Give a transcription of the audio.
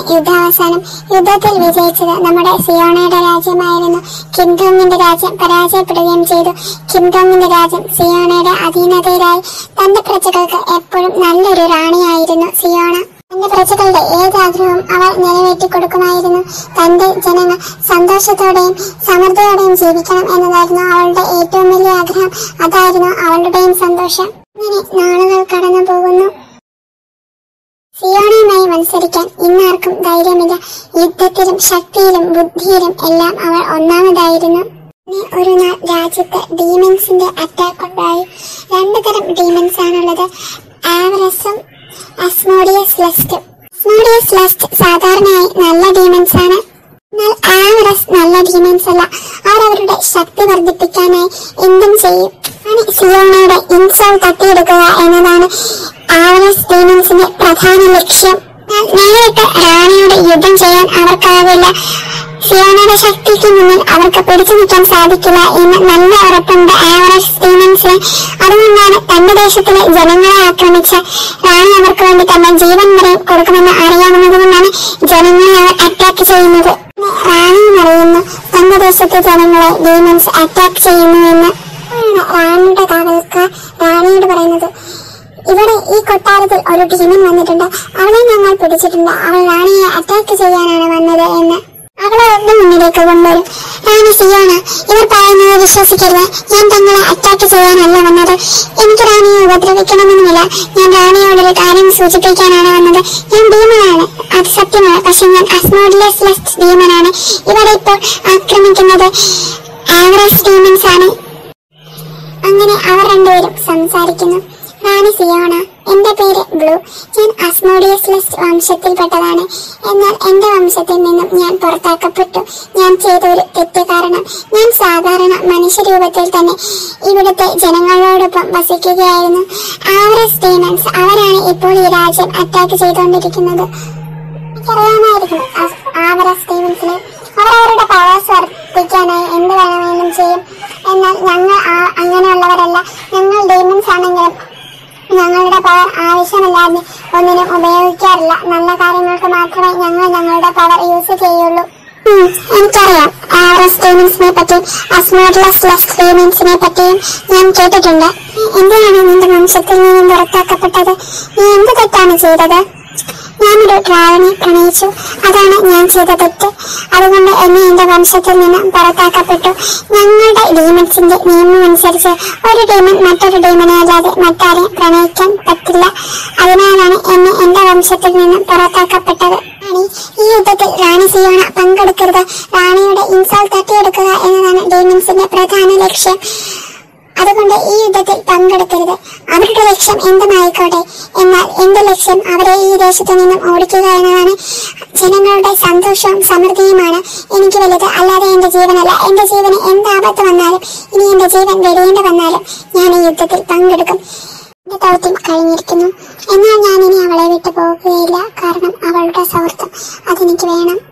യുദ്ധാവസാനം യുദ്ധത്തിൽ വിജയിച്ചത് നമ്മുടെ സിയോണയുടെ രാജ്യമായിരുന്നു കിംടോങ്ങിന്റെ രാജ്യം പരാജയപ്പെടുകയും ചെയ്തു കിംടോങ്ങിന്റെ രാജ്യം സിയോണയുടെ അധീനതയിലായി തന്റെ പ്രജകൾക്ക് എപ്പോഴും നല്ലൊരു റാണിയായിരുന്നു സിയോണ തന്റെ പ്രജകളുടെ ഏതാഗ്രഹവും അവൾ നിറവേറ്റി കൊടുക്കുമായിരുന്നു തന്റെ ജനങ്ങൾ സന്തോഷത്തോടെയും സമൃദ്ധിയോടെയും ജീവിക്കണം എന്നതായിരുന്നു അവളുടെ ഏറ്റവും വലിയ ആഗ്രഹം അതായിരുന്നു അവളുടെയും സന്തോഷം ഇങ്ങനെ നാളുകൾ കടന്നു പോകുന്നു സിയോണയുമായി മത്സരിക്കാൻ ഇന്നാർക്കും ധൈര്യമില്ല യുദ്ധത്തിലും ശക്തിയിലും ബുദ്ധിയിലും എല്ലാം അവൾ ഒന്നാമതായിരുന്നു പിന്നെ ഒരു നാൾ രാജ്യത്ത് ഡീമൻസിന്റെ അറ്റാക്ക് ഉണ്ടായി രണ്ടു തരം ഡീമൻസ് ആണുള്ളത് ആവറസും അസ്മോഡിയസ് ലസ്റ്റും അസ്മോഡിയസ് ലസ്റ്റ് സാധാരണയായി നല്ല ഡീമൻസ് ആണ് എന്നാൽ ആവറസ് നല്ല ഡീമൻസ് അല്ല അവർ അവരുടെ ശക്തി വർദ്ധിപ്പിക്കാനായി എന്തും ചെയ്യും ആണ് സിയോണയുടെ ഇൻസോൾ തട്ടിയെടുക്കുക എന്നതാണ് ആവറസ് ഡീമൻസിന്റെ പ്രധാന ലക്ഷ്യം എന്നാൽ നേരിട്ട് റാണിയോട് യുദ്ധം ചെയ്യാൻ അവർക്കാവില്ല സിയോണയുടെ ശക്തിക്ക് മുന്നിൽ അവർക്ക് പിടിച്ചു നിൽക്കാൻ സാധിക്കില്ല എന്ന് നല്ല ഉറപ്പുണ്ട് ആവറസ് ഡീമൻസിന് അതുകൊണ്ടാണ് തന്റെ ദേശത്തിലെ ജനങ്ങളെ ആക്രമിച്ച റാണി അവർക്ക് വേണ്ടി തന്റെ ജീവൻ വരെ കൊടുക്കുമെന്ന് അറിയാവുന്നതുകൊണ്ടാണ് ജനങ്ങളെ അവർ അറ്റാക്ക് ചെയ്യുന്നത് റാണിയും അറിയുന്നു തന്റെ ദേശത്തെ ജനങ്ങളെ ഡീമൻസ് അറ്റാക്ക് ചെയ്യുന്നുവെന്ന് ആണ് റാണിയുടെ കാവൽക്കാർ റാണിയോട് പറയുന്നത് ഇവിടെ ഈ കൊട്ടാരത്തിൽ ഒരു ടീമൻ വന്നിട്ടുണ്ട് അവളെ ഞങ്ങൾ പിടിച്ചിട്ടുണ്ട് അവൾ റാണിയെ അറ്റാക്ക് ചെയ്യാനാണ് വന്നത് എന്ന് അവളെ ഒന്ന് മുന്നിലേക്ക് കൊണ്ടുവരും റാണി സിയാണ് ഇവർ പറയുന്നത് വിശ്വസിക്കരുത് ഞാൻ തങ്ങളെ അറ്റാക്ക് ചെയ്യാനല്ല വന്നത് എനിക്ക് റാണിയെ ഉപദ്രവിക്കണമെന്നുമില്ല ഞാൻ റാണിയോടൊരു കാര്യം സൂചിപ്പിക്കാനാണ് വന്നത് ഞാൻ ഭീമനാണ് അത് സത്യമാണ് പക്ഷെ ഞാൻ അസ്മോഡിയസ് ലെസ്റ്റ് ഭീമനാണ് ഇവിടെ ഇപ്പോൾ ആക്രമിക്കുന്നത് ആവറേജ് ഡീമൻസ് ആണ് അങ്ങനെ അവർ രണ്ടുപേരും സംസാരിക്കുന്നു റാണി സിയോണ എന്റെ പേര് ബ്ലൂ ഞാൻ അസ്മോഡിയസ്ലെസ് വംശത്തിൽപ്പെട്ടതാണ് എന്നാൽ എന്റെ വംശത്തിൽ നിന്നും ഞാൻ പുറത്താക്കപ്പെട്ടു ഞാൻ ചെയ്ത ഒരു തെറ്റ് കാരണം ഞാൻ സാധാരണ മനുഷ്യരൂപത്തിൽ തന്നെ ഇവിടുത്തെ ജനങ്ങളോടൊപ്പം വസിക്കുകയായിരുന്നു ആവറസ് ഡീമൻസ് അവരാണ് ഇപ്പോൾ ഈ രാജ്യം അറ്റാക്ക് ചെയ്തുകൊണ്ടിരിക്കുന്നത് എനിക്കറിയാമായിരുന്നു ആ- ആവറസ് ഡീമൻസിനെ അവർ അവരുടെ പവേഴ്സ് വർദ്ധിക്കാനായി എന്ത് വേണമെങ്കിലും ചെയ്യും എന്നാൽ ഞങ്ങൾ ആ- അങ്ങനെയുള്ളവരല്ല ഞങ്ങൾ ഡീമൻസ് ആണെങ്കിലും ഞങ്ങളുടെ പവർ ആവശ്യമില്ലാതെ ഒന്നിനും ഉപയോഗിക്കാറില്ല നല്ല കാര്യങ്ങൾക്ക് മാത്രമേ ഞങ്ങൾ ഞങ്ങളുടെ പവർ യൂസ് ചെയ്യുള്ളൂ ഉം, എനിക്കറിയാം ആവറസ് ഡീമൻസിനെ പറ്റിയും അസ്മോഡ്ലസ് ലസ് ഡീമൻസിനെ പറ്റിയും ഞാൻ കേട്ടിട്ടുണ്ട് നീ എന്തിനാണ് നിന്റെ വംശത്തിൽ നിന്നും പുറത്താക്കപ്പെട്ടത് നീ എന്ത് തെറ്റാണ് ചെയ്തത് ഞാനൊരു ഡ്രാഗനെ പ്രണയിച്ചു അതാണ് ഞാൻ ചെയ്ത തെറ്റ് അതുകൊണ്ട് എന്നെ എന്റെ വംശത്തിൽ നിന്ന് പുറത്താക്കപ്പെട്ടു ഞങ്ങളുടെ ഡീമൻസിന്റെ നിയമം അനുസരിച്ച് ഒരു ഡീമൻ മറ്റൊരു ഡീമനെ അല്ലാതെ മറ്റാരെയും പ്രണയിക്കാൻ പറ്റില്ല അതിനാലാണ് എന്നെ എന്റെ വംശത്തിൽ നിന്ന് പുറത്താക്കപ്പെട്ടത് റാണി ഈ യുദ്ധത്തിൽ റാണി സിയോണ പങ്കെടുക്കരുത് റാണിയുടെ ഇൻസാൾ തട്ടിയെടുക്കുക എന്നതാണ് ഡീമൻസിന്റെ പ്രധാന ലക്ഷ്യം അതുകൊണ്ട് ഈ യുദ്ധത്തിൽ പങ്കെടുക്കരുത് അവരുടെ ലക്ഷ്യം എന്തുമായിക്കോട്ടെ എന്നാൽ എന്റെ ലക്ഷ്യം അവരെ ഈ ദേശത്തു നിന്നും ഓടിക്കുക എന്നതാണ് ജനങ്ങളുടെ സന്തോഷവും സമൃദ്ധിയുമാണ് എനിക്ക് വലുത് അല്ലാതെ എന്റെ ജീവനല്ല എന്റെ ജീവന് എന്ത് ആപത്ത് വന്നാലും ഇനി എന്റെ ജീവൻ വെടിയേണ്ടി വന്നാലും ഞാൻ ഈ യുദ്ധത്തിൽ പങ്കെടുക്കും എന്റെ ദൗത്യം കഴിഞ്ഞിരിക്കുന്നു എന്നാൽ ഞാൻ ഇനി അവളെ വിട്ടു പോകുകയില്ല കാരണം അവളുടെ സൗഹൃദം അതെനിക്ക് വേണം